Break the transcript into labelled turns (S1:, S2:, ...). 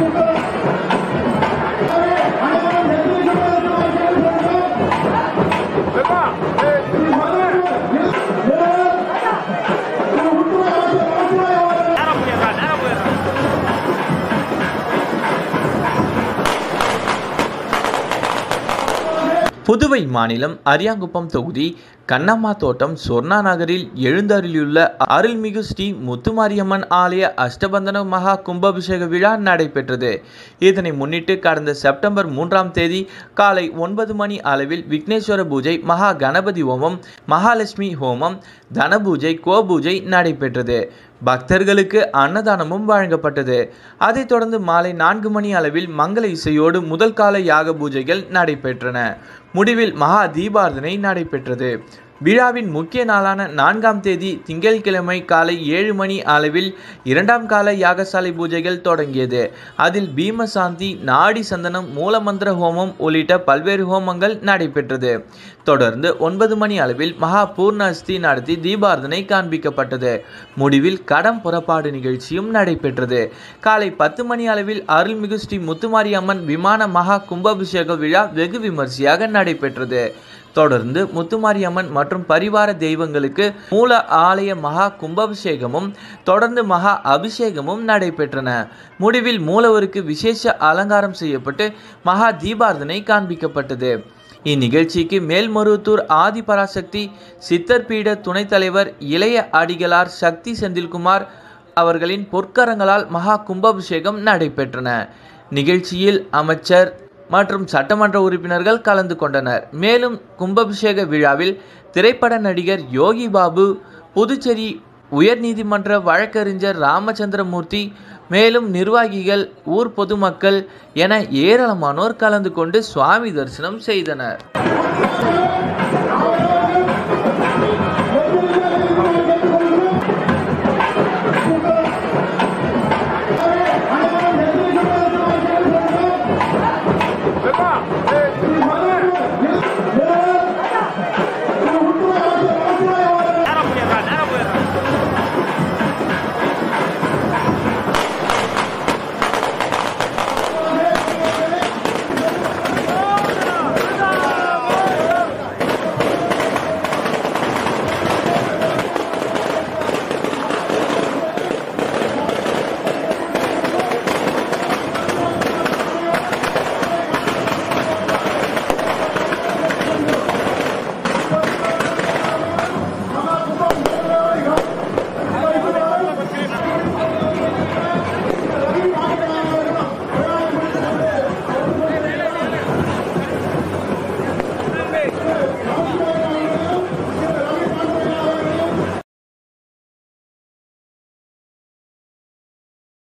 S1: புதுவை மாநிலம் அரியாங்குப்பம் தொகுதி கண்ணம்மா தோட்டம் சொர்ணா நகரில் எழுந்தருளியுள்ள அருள்மிகு ஸ்ரீ முத்துமாரியம்மன் ஆலய அஷ்டபந்தன மகா கும்பாபிஷேக விழா நடைபெற்றது இதனை முன்னிட்டு கடந்த செப்டம்பர் மூன்றாம் தேதி காலை ஒன்பது மணி அளவில் விக்னேஸ்வர பூஜை மகா கணபதி ஹோமம் மகாலட்சுமி ஹோமம் தனபூஜை கோபூஜை நடைபெற்றது பக்தர்களுக்கு அன்னதானமும் வழங்கப்பட்டது அதைத் தொடர்ந்து மாலை நான்கு மணி அளவில் மங்கள இசையோடு முதல் கால யாக பூஜைகள் நடைபெற்றன முடிவில் மகா தீபார்த்தனை நடைபெற்றது விழாவின் முக்கிய நாளான நான்காம் தேதி திங்கட்கிழமை காலை ஏழு மணி அளவில் இரண்டாம் கால யாகசாலை பூஜைகள் தொடங்கியது அதில் பீமசாந்தி நாடி சந்தனம் மூலமந்திர ஹோமம் உள்ளிட்ட பல்வேறு ஹோமங்கள் நடைபெற்றது தொடர்ந்து ஒன்பது மணி அளவில் மகா பூர்ணஸ்தி நடத்தி தீபார்த்தனை காண்பிக்கப்பட்டது முடிவில் கடம் புறப்பாடு நிகழ்ச்சியும் நடைபெற்றது காலை பத்து மணி அளவில் அருள்மிகு ஸ்ரீ முத்துமாரி அம்மன் விமான மகா கும்பாபிஷேக விழா வெகு விமர்சையாக நடைபெற்றது தொடர்ந்து முத்துமாரியம்மன் மற்றும் பரிவார தெய்வங்களுக்கு மூல ஆலய மகா கும்பாபிஷேகமும் தொடர்ந்து மகா அபிஷேகமும் நடைபெற்றன முடிவில் மூலவருக்கு விசேஷ அலங்காரம் செய்யப்பட்டு மகா தீபார்த்தனை காண்பிக்கப்பட்டது இந்நிகழ்ச்சிக்கு மேல்மருவத்தூர் ஆதிபராசக்தி சித்தர் பீட துணைத் தலைவர் இளைய அடிகளார் சக்தி செந்தில்குமார் அவர்களின் பொற்கரங்களால் மகா கும்பாபிஷேகம் நடைபெற்றன நிகழ்ச்சியில் அமைச்சர் மற்றும் சட்டமன்ற உறுப்பினர்கள் கலந்து கொண்டனர் மேலும் கும்பாபிஷேக விழாவில் திரைப்பட நடிகர் யோகி பாபு புதுச்சேரி உயர்நீதிமன்ற வழக்கறிஞர் ராமச்சந்திரமூர்த்தி மேலும் நிர்வாகிகள் ஊர் பொதுமக்கள் என ஏராளமானோர் கலந்து கொண்டு சுவாமி தரிசனம் செய்தனர்